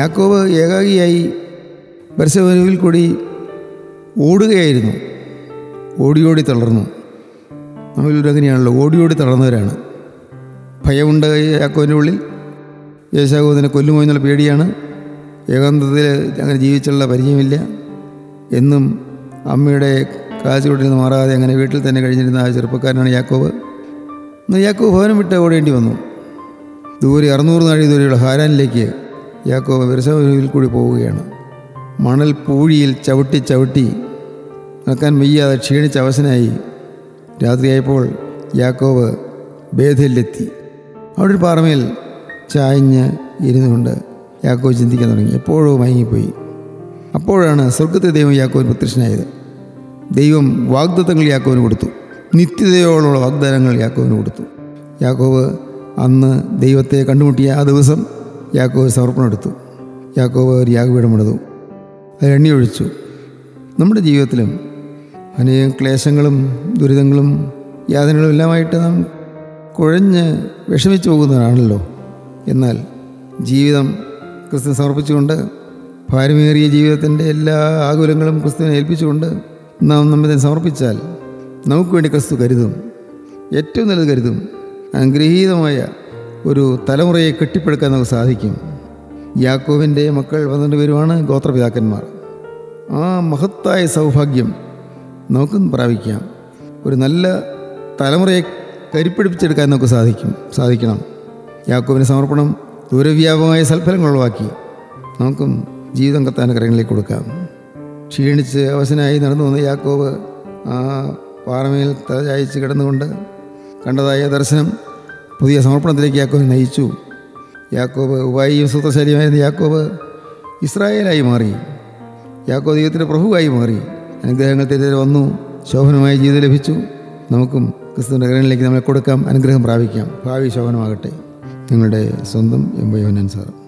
യാക്കോബ് ഏകാഗിയായി ബർശവനുവിൽ കൂടി ഓടുകയായിരുന്നു ഓടി ഓടി തളർന്നു നമ്മളിവിടെ അങ്ങനെയാണല്ലോ ഓടി ഓടി തളർന്നവരാണ് ഭയമുണ്ട് യാക്കോവിൻ്റെ ഉള്ളിൽ യേശാവു അതിനെ കൊല്ലുമോ എന്നുള്ള പേടിയാണ് ഏകാന്തത്തിൽ അങ്ങനെ ജീവിച്ചുള്ള പരിചയമില്ല എന്നും അമ്മയുടെ കാശുകൊണ്ടിൽ നിന്ന് മാറാതെ അങ്ങനെ വീട്ടിൽ തന്നെ കഴിഞ്ഞിരുന്ന ആ ചെറുപ്പക്കാരനാണ് യാക്കോബ് എന്നാൽ യാക്കോബ് ഭവനം വിട്ട് ഓടേണ്ടി വന്നു ദൂരെ അറുന്നൂറ് നാഴി ദൂരെയുള്ള ഹാരാനിലേക്ക് യാക്കോബ് വിരസവിൽ കൂടി പോവുകയാണ് മണൽ പൂഴിയിൽ ചവിട്ടി ചവിട്ടി നടക്കാൻ വയ്യാതെ ക്ഷീണിച്ച അവശനായി രാത്രിയായപ്പോൾ യാക്കോബ് ബേധയിലെത്തി അവിടെ ഒരു പാറമേൽ ചായഞ്ഞ് ഇരുന്നുകൊണ്ട് യാക്കോബ് ചിന്തിക്കാൻ തുടങ്ങി എപ്പോഴോ മയങ്ങിപ്പോയി അപ്പോഴാണ് സ്വർഗത്തെ ദൈവം യാക്കോവിന് പ്രത്യക്ഷനായത് ദൈവം വാഗ്ദത്തങ്ങൾ യാക്കോവിന് കൊടുത്തു നിത്യതയോടുള്ള വാഗ്ദാനങ്ങൾ യാക്കോവിന് കൊടുത്തു യാക്കോവ് അന്ന് ദൈവത്തെ കണ്ടുമുട്ടിയ ആ ദിവസം യാക്കോവ് സമർപ്പണം എടുത്തു യാക്കോവ് ഒരു യാഗപീഠം എടുത്തു അത് എണ്ണി ഒഴിച്ചു നമ്മുടെ ജീവിതത്തിലും അനേകം ക്ലേശങ്ങളും ദുരിതങ്ങളും യാതനകളും എല്ലാമായിട്ട് നാം കുഴഞ്ഞ് വിഷമിച്ചു പോകുന്നവരാണല്ലോ എന്നാൽ ജീവിതം ക്രിസ്തു സമർപ്പിച്ചുകൊണ്ട് ഭാരമേറിയ ജീവിതത്തിൻ്റെ എല്ലാ ആകുലങ്ങളും ക്രിസ്തുവിനെ ഏൽപ്പിച്ചുകൊണ്ട് നാം നമ്മെ തന്നെ സമർപ്പിച്ചാൽ നമുക്ക് വേണ്ടി ക്രിസ്തു കരുതും ഏറ്റവും നല്ലത് കരുതും അനുഗ്രഹീതമായ ഒരു തലമുറയെ കെട്ടിപ്പടുക്കാൻ നമുക്ക് സാധിക്കും യാക്കോവിൻ്റെ മക്കൾ പന്ത്രണ്ട് പേരുമാണ് ഗോത്രപിതാക്കന്മാർ ആ മഹത്തായ സൗഭാഗ്യം നമുക്കും പ്രാപിക്കാം ഒരു നല്ല തലമുറയെ കരിപ്പിടിപ്പിച്ചെടുക്കാൻ നമുക്ക് സാധിക്കും സാധിക്കണം യാക്കോവിൻ്റെ സമർപ്പണം ദൂരവ്യാപകമായ സൽഫലങ്ങൾ ഉളവാക്കി നമുക്കും ജീവിതം കത്താൻ്റെ കരങ്ങളിലേക്ക് കൊടുക്കാം ക്ഷീണിച്ച് അവശനായി നടന്നു വന്ന യാക്കോബ് ആ പാറമേൽ തലചായിച്ച് കിടന്നുകൊണ്ട് കണ്ടതായ ദർശനം പുതിയ സമർപ്പണത്തിലേക്ക് യാക്കോബിനെ നയിച്ചു യാക്കോബ് ഉപായിയും സൂത്രശാലിയുമായിരുന്ന യാക്കോബ് ഇസ്രായേലായി മാറി യാക്കോബ് ദൈവത്തിൻ്റെ പ്രഭുവായി മാറി അനുഗ്രഹങ്ങൾ തെരെ വന്നു ശോഭനമായ ജീവിതം ലഭിച്ചു നമുക്കും ക്രിസ്തുവിൻ്റെ കരങ്ങളിലേക്ക് നമ്മളെ കൊടുക്കാം അനുഗ്രഹം പ്രാപിക്കാം ഭാവി ശോഭനമാകട്ടെ നിങ്ങളുടെ സ്വന്തം എം വൈ സാർ